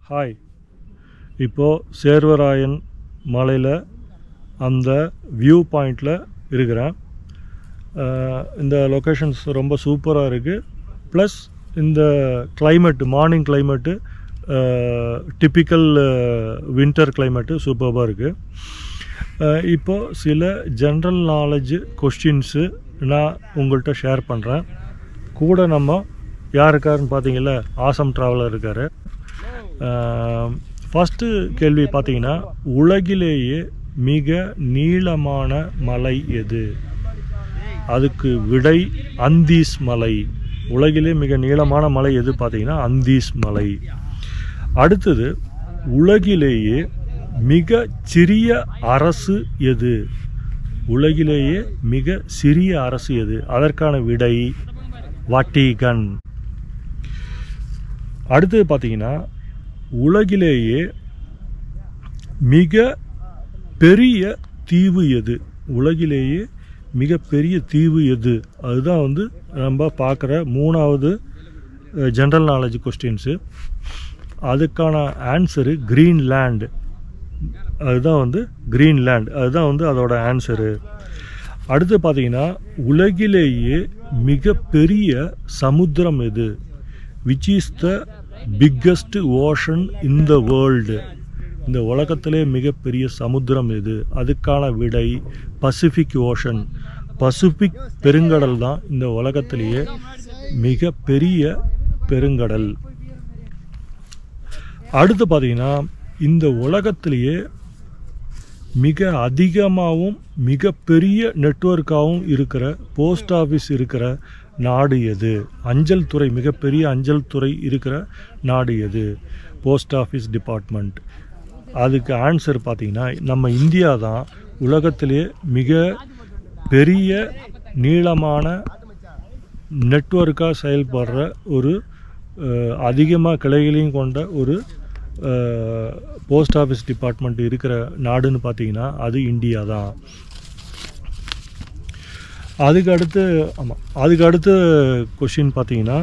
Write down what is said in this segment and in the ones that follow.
hi இப்போது சேர்வராயன் மலையில் அந்த வியூ பாயிண்டில் இருக்கிறேன் அஹ் இந்த லொக்கேஷன்ஸ் ரொம்ப சூப்பராக இருக்குது ப்ளஸ் இந்த climate morning climate typical winter climate சூப்பராக இருக்குது இப்போது சில ஜென்ரல் நாலேஜ் கொஸ்டின்ஸு நான் உங்கள்கிட்ட ஷேர் பண்ணுறேன் கூட நம்ம யார் இருக்காருன்னு பார்த்தீங்கல்ல ஆசம் ட்ராவலர் இருக்கார் ஃபஸ்ட்டு கேள்வி பார்த்தீங்கன்னா உலகிலேயே மிக நீளமான மலை எது அதுக்கு விடை அந்தீஸ் மலை உலகிலே மிக நீளமான மலை எது பார்த்தீங்கன்னா அந்தீஸ் மலை அடுத்தது உலகிலேயே மிக சிறிய அரசு எது உலகிலேயே மிக சிறிய அரசு எது அதற்கான விடை வாட்டிகன் அடுத்தது பார்த்தீங்கன்னா உலகிலேயே மிக பெரிய தீவு எது உலகிலேயே மிகப்பெரிய தீவு எது அதுதான் வந்து நம்ம பார்க்குற மூணாவது ஜென்ரல் நாலேஜ் கொஸ்டின்ஸு அதுக்கான ஆன்சரு கிரீன்லேண்ட் அதுதான் வந்து கிரீன்லேண்ட் அதுதான் வந்து அதோட ஆன்சரு அடுத்து பார்த்தீங்கன்னா உலகிலேயே மிகப்பெரிய சமுத்திரம் எது which is the biggest ocean in the world இந்த உலகத்திலே மிகப்பெரிய சமுத்திரம் எது அதுக்கான விடை பசிபிக் ஓஷன் பசிபிக் பெருங்கடல் தான் இந்த உலகத்திலேயே மிகப்பெரிய பெருங்கடல் அடுத்து பார்த்தீங்கன்னா இந்த உலகத்திலேயே மிக அதிகமாகவும் மிகப்பெரிய நெட்வொர்க்காகவும் இருக்கிற போஸ்ட் ஆஃபீஸ் இருக்கிற நாடு எது அஞ்சல் துறை மிகப்பெரிய அஞ்சல் துறை இருக்கிற நாடு எது போஸ்ட் ஆஃபீஸ் டிபார்ட்மெண்ட் அதுக்கு ஆன்சர் பார்த்தீங்கன்னா நம்ம இந்தியா தான் உலகத்திலே மிக பெரிய நீளமான நெட்வொர்க்காக செயல்படுற ஒரு அதிகமாக கிளைகளையும் கொண்ட ஒரு போஸ்ட் ஆஃபீஸ் டிபார்ட்மெண்ட் இருக்கிற நாடுன்னு பார்த்தீங்கன்னா அது இந்தியா தான் அதுக்கு அடுத்து ஆமாம் அதுக்கு அடுத்த கொஷின் பார்த்தீங்கன்னா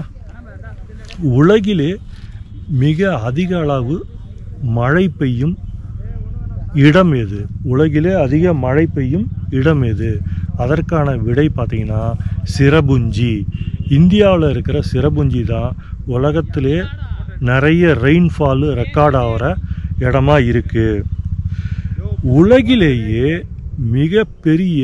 உலகிலே மிக அதிக அளவு மழை பெய்யும் இடம் எது உலகிலே அதிக மழை பெய்யும் இடம் எது அதற்கான விடை பார்த்தீங்கன்னா சிரபுஞ்சி இந்தியாவில் இருக்கிற சிரபுஞ்சி தான் உலகத்திலே நிறைய ரெயின்ஃபால் ரெக்கார்ட் ஆகிற இடமா இருக்குது உலகிலேயே மிகப்பெரிய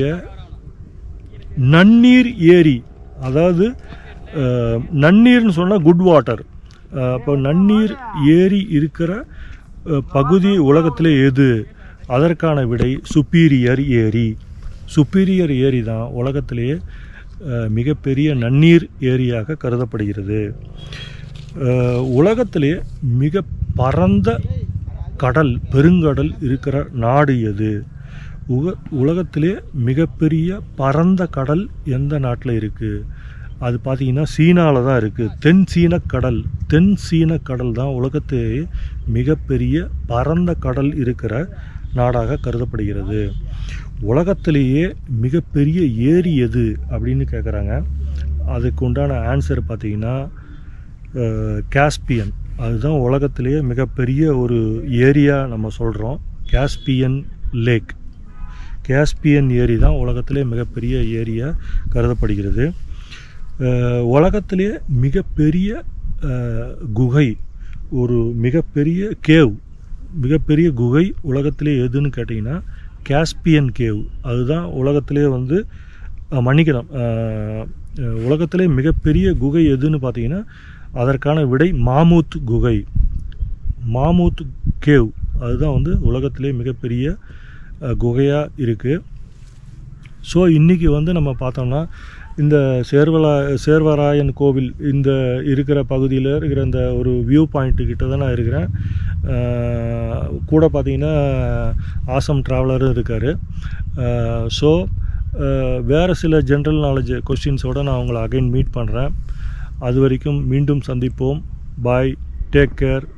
நன்னீர் ஏரி அதாவது நன்னீர்னு சொன்னால் குட் வாட்டர் அப்போ நன்னீர் ஏரி இருக்கிற பகுதி உலகத்தில் எது அதற்கான விடை சுப்பீரியர் ஏரி சுப்பீரியர் ஏரி தான் உலகத்திலேயே மிகப்பெரிய நன்னீர் ஏரியாக கருதப்படுகிறது உலகத்திலே மிக பரந்த கடல் பெருங்கடல் இருக்கிற நாடு எது உக உலகத்திலே மிகப்பெரிய பரந்த கடல் எந்த நாட்டில் இருக்குது அது பார்த்தீங்கன்னா சீனாவில் தான் இருக்குது தென் சீன கடல் தென் சீன கடல் தான் உலகத்திலேயே மிகப்பெரிய பரந்த கடல் இருக்கிற நாடாக கருதப்படுகிறது உலகத்திலேயே மிகப்பெரிய ஏரி எது அப்படின்னு கேட்குறாங்க அதுக்கு உண்டான ஆன்சர் பார்த்தீங்கன்னா காஸ்பியன் அதுதான் உலகத்திலேயே மிகப்பெரிய ஒரு ஏரியா நம்ம சொல்கிறோம் காஸ்பியன் லேக் காஸ்பியன் ஏரி தான் உலகத்திலே மிகப்பெரிய ஏரியா கருதப்படுகிறது உலகத்திலே மிகப்பெரிய குகை ஒரு மிகப்பெரிய கேவ் மிகப்பெரிய குகை உலகத்திலே எதுன்னு கேட்டிங்கன்னா காஸ்பியன் கேவ் அதுதான் உலகத்திலே வந்து மன்னிக்கலாம் உலகத்திலே மிகப்பெரிய குகை எதுன்னு பார்த்தீங்கன்னா அதற்கான விடை மாமூத் குகை மாமூத் கேவ் அதுதான் வந்து உலகத்திலே மிகப்பெரிய குகையாக இருக்குது ஸோ இன்றைக்கி வந்து நம்ம பார்த்தோம்னா இந்த சேர்வலா சேர்வராயன் கோவில் இந்த இருக்கிற பகுதியில் இருக்கிற இந்த ஒரு வியூ பாயிண்ட்டு கிட்ட தான் நான் இருக்கிறேன் கூட பார்த்தீங்கன்னா ஆசம் ட்ராவலரும் இருக்கார் ஸோ வேறு சில ஜென்ரல் நாலேஜ் கொஸ்டின்ஸோடு நான் உங்களை அகைன் மீட் பண்ணுறேன் அது வரைக்கும் மீண்டும் சந்திப்போம் பாய் டேக் கேர்